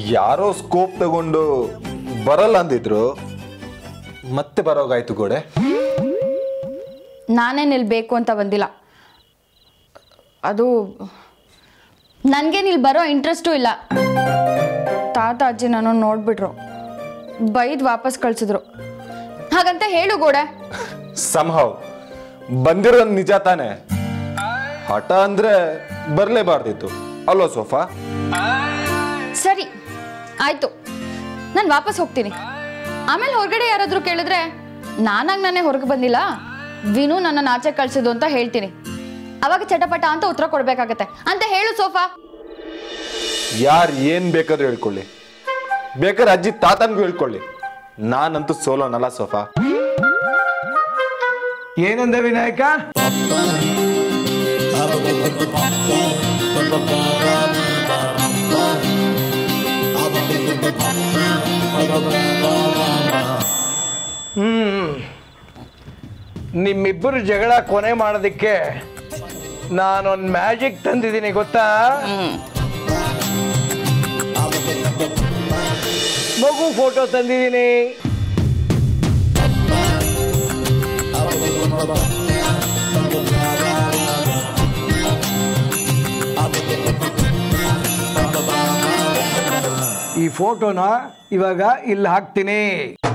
ಯಾರೋ ಸ್ಕೋಪ್ ತಗೊಂಡು ಬರಲ್ಲ ಅಂದಿದ್ರು ಮತ್ತೆ ಬರೋಗಾಯ್ತು ಗೋಡೆ ನಾನೇ ನಿಲ್ಬೇಕು ಅಂತ ಬಂದಿಲ್ಲ ಅದು ನನಗೆ ನಿಲ್ ಬರೋ ಇಂಟ್ರೆಸ್ಟೂ ಇಲ್ಲ ತಾತ ಅಜ್ಜಿ ನಾನು ನೋಡ್ಬಿಟ್ರು ಬೈದ್ ವಾಪಸ್ ಕಳ್ಸಿದ್ರು ಹಾಗಂತ ಹೇಳು ಗೋಡೆ ಸಂಹವ್ ಬಂದಿರೋ ನಿಜ ತಾನೆ ಹಠ ಅಂದ್ರೆ ಬರಲೇಬಾರ್ದಿತ್ತು ಅಲ್ವಾ ಸೋಫಾ ಸರಿ ಆಯ್ತು ನಾನು ವಾಪಸ್ ಹೋಗ್ತೀನಿ ಆಮೇಲೆ ಹೊರಗಡೆ ಯಾರಾದರೂ ಕೇಳಿದ್ರೆ ನಾನಾಗಿ ನಾನೇ ಹೊರಗೆ ಬಂದಿಲ್ಲ ವಿನು ನನ್ನ ಆಚೆ ಕಳ್ಸಿದ್ದು ಅಂತ ಹೇಳ್ತೀನಿ ಅವಾಗ ಚಟಪಟ ಅಂತ ಉತ್ತರ ಕೊಡ್ಬೇಕಾಗತ್ತೆ ಅಂತ ಹೇಳು ಸೋಫಾ ಯಾರು ಏನ್ ಬೇಕಾದ್ರೂ ಹೇಳ್ಕೊಳ್ಳಿ ಬೇಕಾದ್ರೆ ಅಜ್ಜಿ ತಾತನ್ಗೂ ಹೇಳ್ಕೊಳ್ಳಿ ನಾನಂತೂ ಸೋಲೋನಲ್ಲ ಸೋಫಾ ಏನಂದೆ ವಿನಾಯಕ ಹ್ಮ್ ನಿಮ್ಮಿಬ್ಬರು ಜಗಳ ಕೊನೆ ಮಾಡೋದಕ್ಕೆ ನಾನೊಂದು ಮ್ಯಾಜಿಕ್ ತಂದಿದ್ದೀನಿ ಗೊತ್ತಾ ಮಗು ಫೋಟೋ ತಂದಿದ್ದೀನಿ ಈ ಫೋಟೋನ ಇವಾಗ ಇಲ್ಲಿ ಹಾಕ್ತೀನಿ